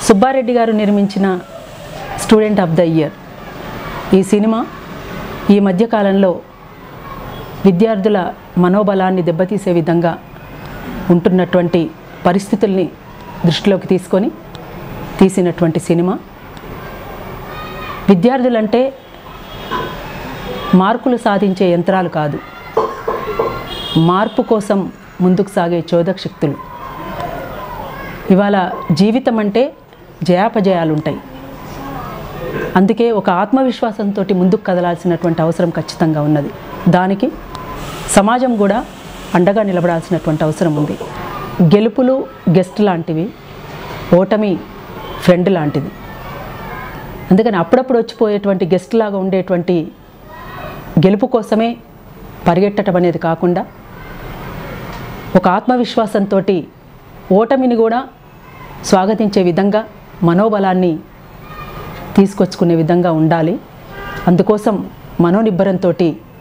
సుబ్బారెడ్డి గారు నిర్మించిన student of the year ఈ సినిమా ఈ మధ్యకాలంలో విద్యార్థుల మనోబలాన్ని దెబ్బతీసే విధంగా ఉంటున్నటువంటి పరిస్థితుల్ని దృష్టిలోకి తీసుకొని తీసినటువంటి సినిమా విద్యార్థులంటే మార్కులు సాధించే యంత్రాలు కాదు మార్పు కోసం ముందుకు సాగే చోదక శక్తులు ఇవాళ జీవితం అంటే జయాపజయాలు ఉంటాయి అందుకే ఒక ఆత్మవిశ్వాసంతో ముందుకు కదలాల్సినటువంటి అవసరం ఖచ్చితంగా ఉన్నది దానికి సమాజం కూడా అండగా నిలబడాల్సినటువంటి అవసరం ఉంది గెలుపులు గెస్ట్ లాంటివి ఓటమి ఫ్రెండ్ లాంటిది అందుకని అప్పుడప్పుడు వచ్చిపోయేటువంటి గెస్ట్ లాగా ఉండేటువంటి గెలుపు కోసమే పరిగెట్టడం అనేది కాకుండా ఒక ఆత్మవిశ్వాసంతో ఓటమిని కూడా స్వాగతించే విధంగా మనోబలాన్ని తీసుకొచ్చుకునే విధంగా ఉండాలి అందుకోసం మనోనిబ్బరంతో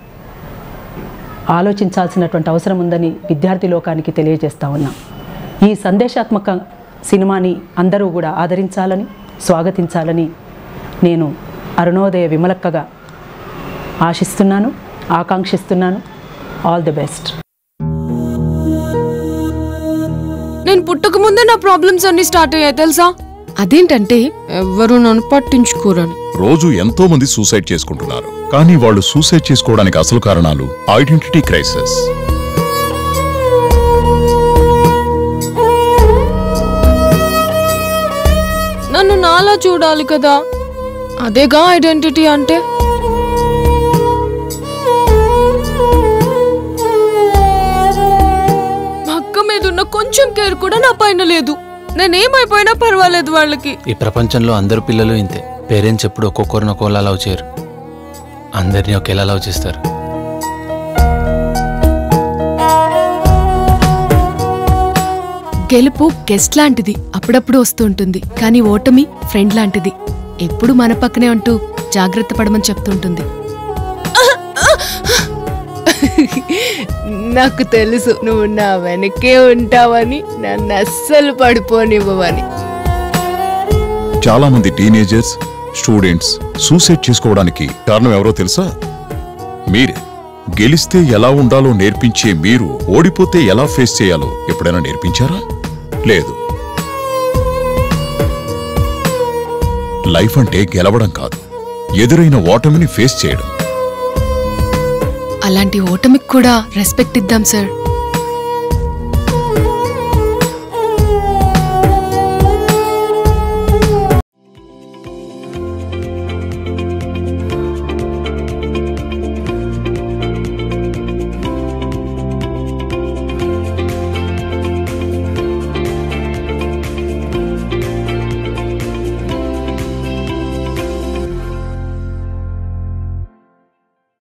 ఆలోచించాల్సినటువంటి అవసరం ఉందని విద్యార్థి లోకానికి తెలియజేస్తా ఉన్నాం ఈ సందేశాత్మక సినిమాని అందరూ కూడా ఆదరించాలని స్వాగతించాలని నేను అరుణోదయ విమలక్కగా ఆశిస్తున్నాను ఆకాంక్షిస్తున్నాను ఆల్ ది బెస్ట్ నేను పుట్టక ముందే నా ప్రాబ్లమ్స్ అన్ని స్టార్ట్ అయ్యాయి తెలుసా అదేంటంటే ఎవరు నన్ను పట్టించుకోరని రోజు ఎంతో మంది సూసైడ్ చేసుకుంటున్నారు కానీ వాళ్ళు సూసైడ్ చేసుకోవడానికి అసలు కారణాలు ఐడెంటిటీ క్రైసిస్ నన్ను నాలా చూడాలి కదా అదేగా ఐడెంటిటీ అంటే మా అక్క మీద ఉన్న కొంచెం కేర్ కూడా నా పైన లేదు నేనేమైపోయినా పర్వాలేదు వాళ్ళకి ఈ ప్రపంచంలో అందరు పిల్లలు ఇంతే పేరెంట్స్ ఎప్పుడు ఒక్కొక్కరిని ఒక్కోలా లవ్ చేయరు అందరినీ ఒకేలా లవ్ చేస్తారు గెలుపు గెస్ట్ లాంటిది అప్పుడప్పుడు వస్తూ ఉంటుంది కానీ ఓటమి ఫ్రెండ్ లాంటిది ఎప్పుడు మన పక్కనే అంటూ జాగ్రత్త పడమని చెప్తుంటుంది నాకు తెలుసు నువ్వు నా వెనకే ఉంటావని నన్ను అస్సలు పడిపోనివ్వవని చాలా మంది టీనేజర్స్ స్టూడెంట్స్ సూసైడ్ చేసుకోవడానికి కారణం ఎవరో తెలుసా మీరే గెలిస్తే ఎలా ఉండాలో నేర్పించే మీరు ఓడిపోతే ఎలా ఫేస్ చేయాలో ఎప్పుడైనా నేర్పించారా లేదు లైఫ్ అంటే గెలవడం కాదు ఎదురైన ఓటమిని ఫేస్ చేయడం అలాంటి ఓటమికి కూడా రెస్పెక్ట్ ఇద్దాం సార్